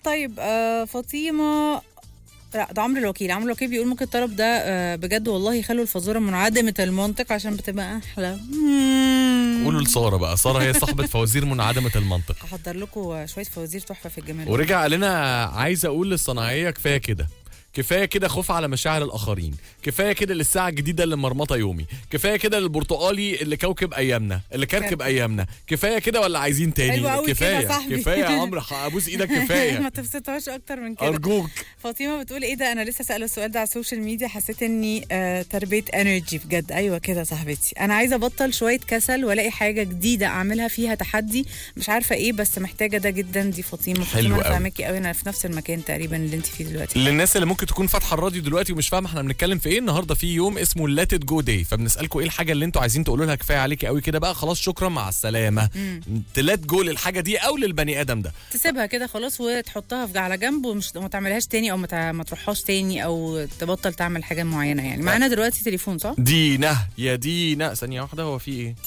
طيب آه فاطمه لا ده عمرو الوكيل عمرو الوكيل بيقول ممكن الطلب ده آه بجد والله يخلوا الفازوره منعدمه المنطق عشان بتبقى احلى مم. قولوا لساره بقى ساره هي صاحبه فوازير منعدمه المنطق احضر لكم شويه فوازير تحفه في الجمال ورجع قال لنا عايز اقول للصناعيه كفايه كده كفايه كده خوف على مشاعر الاخرين كفايه كده للساعه الجديده اللي مرمطه يومي كفايه كده للبرتقالي اللي كوكب ايامنا اللي كركب كركب. ايامنا كفايه كده ولا عايزين تاني حلو قوي كده كفايه يا صاحبي. كفايه يا عمرو ابوس ايدك ما كفايه تبسطهاش اكتر من كده ارجوك فاطمه بتقول ايه ده انا لسه سائله السؤال ده على السوشيال ميديا حسيت اني آه تربيه انرجي بجد ايوه كده صاحبتي انا عايزه ابطل شويه كسل والاقي حاجه جديده اعملها فيها تحدي مش عارفه ايه بس محتاجه ده جدا دي فاطمه حلو فاطمه انا قوي. فاهماكي قوي انا في نفس المكان تقريبا اللي انت فيه دلوقتي للناس اللي ممكن تكون فاتحه الراديو دلوقتي ومش فاهمه احنا بنتكلم في ايه النهارده في يوم اسمه ليت ات جو داي فبنسالكم ايه الحاجه اللي انتوا عايزين تقولوا لها كفايه عليكي قوي كده بقى خلاص شكرا مع السلامه تلات جو للحاجه دي او للبني ادم ده تسيبها كده خلاص وتحطها في على جنب ومش ما تعملهاش تاني او ما تع- ما تروحهاش تاني او تبطل تعمل حاجه معينه يعني معانا دلوقتي تليفون صح دينا يا دينا ثانيه واحده هو في ايه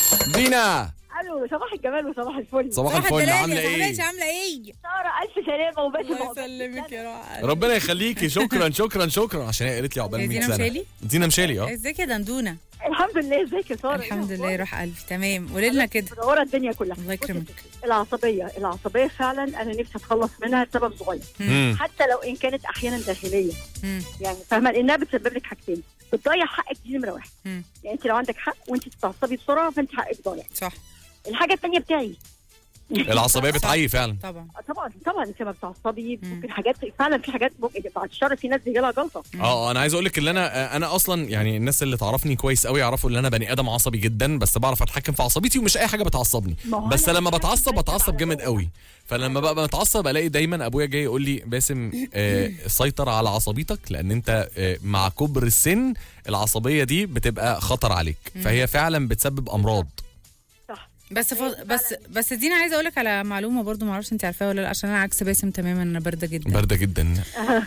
دينا الو صباح الجمال وصباح الفل صباح الفل الدلال عامله يا ايه صاحبتي عامله ايه ساره الف سلامه وبس الله يسلمك يا روح ربنا يخليكي شكرا شكرا شكرا عشان هي قالت لي عقبال هي 100 دينا سنه مشالي؟ دينا مشالي اه ازيك يا دندونه الحمد لله ازيك يا ساره الحمد لله روح قلبي تمام قولي لنا كده منوره الدنيا كلها الله بصي يا يكرمك. ستي، العصبيه العصبيه فعلا انا نفسي اتخلص منها لسبب صغير مم. حتى لو ان كانت احيانا داخليه مم. يعني فاهمه لانها بتسبب لك حاجتين بتضيع حقك دي نمره واحد مم. يعني انت لو عندك حق وانت بتتعصبي بسرعه فانت حقك ضايع صح الحاجه الثانيه بتاعي العصبيه بتعي فعلا طبعا طبعا طبعا انت لما بتعصبي مم. ممكن حاجات فعلا في حاجات ممكن بعد الشر في ناس بيجي لها جلطه اه آه، انا عايز اقول لك ان انا انا اصلا يعني الناس اللي تعرفني كويس قوي يعرفوا ان انا بني ادم عصبي جدا بس بعرف اتحكم في عصبيتي ومش اي حاجه بتعصبني ما هو بس أنا لما مش بتعصب عارفة بتعصب أركب جامد على قوي فلما ببقى متعصب الاقي دايما ابويا جاي يقول لي باسم آه سيطر على عصبيتك لان انت آه مع كبر السن العصبيه دي بتبقى خطر عليك فهي فعلا بتسبب امراض صح بس ف... بس بس دينا عايزه اقول لك على معلومه برضو ما اعرفش انت عارفاها ولا لا عشان انا عكس باسم تماما انا بارده جدا بارده جدا آه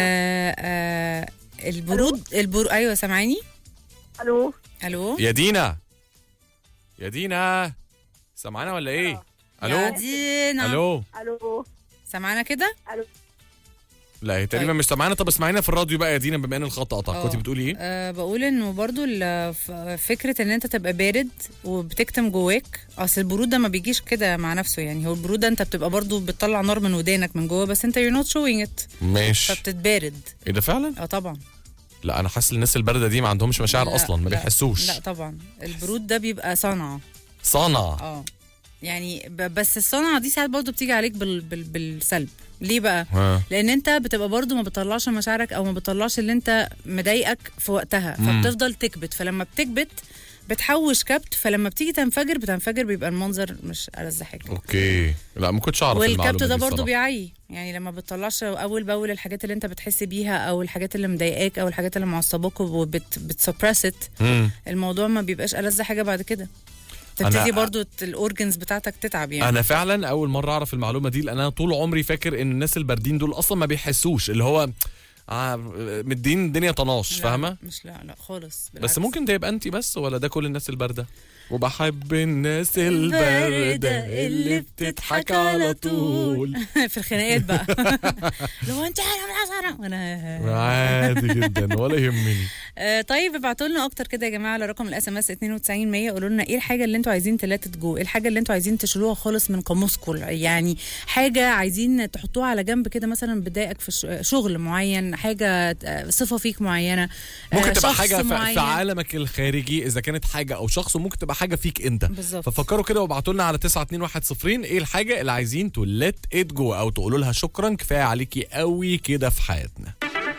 آه البرود البرود ايوه سامعاني الو الو يا دينا يا دينا سامعانا ولا ايه يا الو دينا الو الو سامعانا كده الو لا هي تقريبا طيب. مش سامعانا طب اسمعينا في الراديو بقى يا دينا بما ان الخط قطع آه. كنت بتقولي ايه أه بقول انه برضو ال- ف- فكره ان انت تبقى بارد وبتكتم جواك اصل البرود ده ما بيجيش كده مع نفسه يعني هو البرود ده انت بتبقى برضو بتطلع نار من ودانك من جوه بس انت you're not showing it ماشي فبتتبارد ايه ده فعلا اه طبعا لا انا حاسس الناس البارده دي ما عندهمش مشاعر لا، اصلا ما لا، بيحسوش لا طبعا البرود ده بيبقى صنعه صنع اه يعني ب- بس الصنعه دي ساعات برضو بتيجي عليك بال بال بالسلب ليه بقى ها. لان انت بتبقى برضو ما بتطلعش مشاعرك او ما بتطلعش اللي انت مضايقك في وقتها مم. فبتفضل تكبت فلما بتكبت بتحوش كبت فلما بتيجي تنفجر بتنفجر بيبقى المنظر مش ألذ حاجه اوكي لا ما كنتش اعرف المعلومه والكبت ده دي برضو الصراحة. بيعي يعني لما بتطلعش اول باول الحاجات اللي انت بتحس بيها او الحاجات اللي مضايقاك او الحاجات اللي معصباك وبتسبرست مم. الموضوع ما بيبقاش ألذ حاجه بعد كده تبتدي أنا- برضو الاورجنز بتاعتك تتعب يعني انا فعلا اول مره اعرف المعلومه دي لان انا طول عمري فاكر ان الناس الباردين دول اصلا ما بيحسوش اللي هو آه مدين الدنيا طناش لا، فاهمه مش لا لا خالص بالعكس. بس ممكن ده يبقى انت بس ولا ده كل الناس البارده وبحب الناس الباردة البارده اللي بتضحك على طول في الخناقات بقى لو انت عارف وانا عادي جدا ولا يهمني آه، طيب ابعتوا لنا اكتر كده يا جماعه على رقم الاس ام اس 92 100 قولوا لنا ايه الحاجه اللي انتوا عايزين تلاتة جو ايه الحاجه اللي انتوا عايزين تشيلوها خالص من قاموسكم يعني حاجه عايزين تحطوها على جنب كده مثلا بتضايقك في ش- شغل معين حاجه آه، صفه فيك معينه آه، ممكن تبقى شخص حاجه في- معين. في عالمك الخارجي اذا كانت حاجه او شخص وممكن تبقى حاجه فيك انت بالظبط. ففكروا كده وابعتوا لنا على 921 ايه الحاجه اللي عايزين تو ليت ات جو او تقولوا لها شكرا كفايه عليكي قوي كده في حياتنا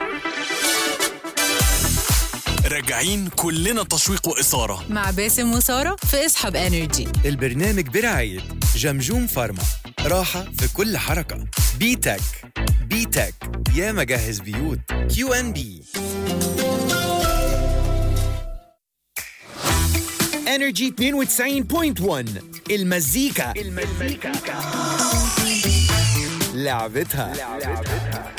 راجعين كلنا تشويق وإثارة مع باسم وساره في اسحب انرجي البرنامج برعاية جمجوم فارما راحة في كل حركة بيتك بيتك يا مجهز بيوت كيو ان بي انرجي 92.1 المزيكا المزيكا لعبتها